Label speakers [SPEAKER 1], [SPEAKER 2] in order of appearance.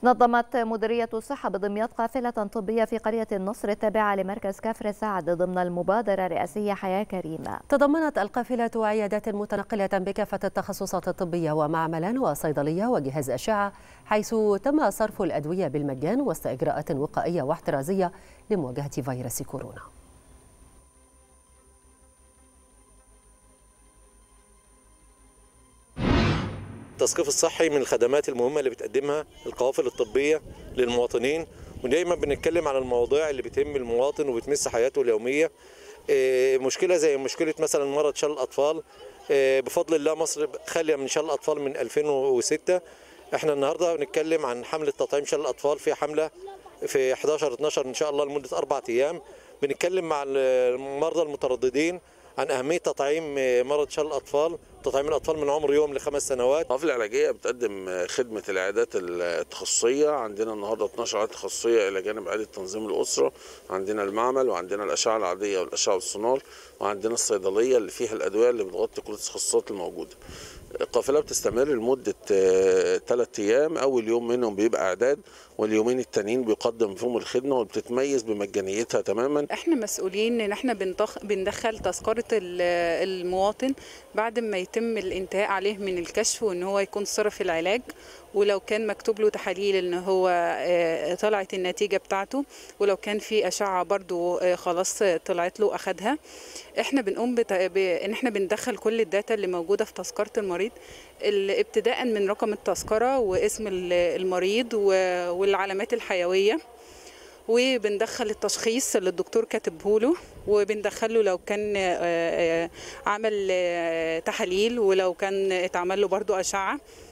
[SPEAKER 1] نظمت مديرية الصحة بدمياط قافلة طبية في قرية النصر التابعة لمركز كفر سعد ضمن المبادرة الرئاسية حياة كريمة
[SPEAKER 2] تضمنت القافلة عيادات متنقلة بكافة التخصصات الطبية ومعملا وصيدلية وجهاز أشعة حيث تم صرف الأدوية بالمجان وسط إجراءات وقائية واحترازية لمواجهة فيروس كورونا
[SPEAKER 3] التثقيف الصحي من الخدمات المهمه اللي بتقدمها القوافل الطبيه للمواطنين ودايما بنتكلم عن المواضيع اللي بتهم المواطن وبتمس حياته اليوميه مشكله زي مشكله مثلا مرض شلل الاطفال بفضل الله مصر خاليه من شلل الاطفال من 2006 احنا النهارده بنتكلم عن حمله تطعيم شلل الاطفال في حمله في 11 12 ان شاء الله لمده اربع ايام بنتكلم مع المرضى المترددين عن أهمية تطعيم مرض شلل الأطفال تطعيم الأطفال من عمر يوم لخمس سنوات
[SPEAKER 4] القافلة العلاجية بتقدم خدمة العيادات التخصصية عندنا النهاردة 12 عيادة تخصصية إلى جانب عيادة تنظيم الأسرة عندنا المعمل وعندنا الأشعة العادية والأشعة والسونار وعندنا الصيدلية اللي فيها الأدوية اللي بتغطي كل التخصصات الموجودة القافله بتستمر لمده ثلاث ايام اول يوم منهم بيبقى اعداد واليومين التانيين بيقدم فيهم الخدمه وبتتميز بمجانيتها تماما
[SPEAKER 5] احنا مسؤولين ان احنا بندخل تذكره المواطن بعد ما يتم الانتهاء عليه من الكشف وان هو يكون صرف العلاج ولو كان مكتوب له تحاليل ان هو طلعت النتيجه بتاعته ولو كان في اشعه برضو خلاص طلعت له اخدها احنا بنقوم بت... ب... ان احنا بندخل كل الداتا اللي موجوده في تذكره المريض ابتداء من رقم التذكره واسم المريض و... والعلامات الحيويه وبندخل التشخيص اللي الدكتور كاتبه له وبندخله لو كان عمل تحاليل ولو كان اتعمل له برضو اشعه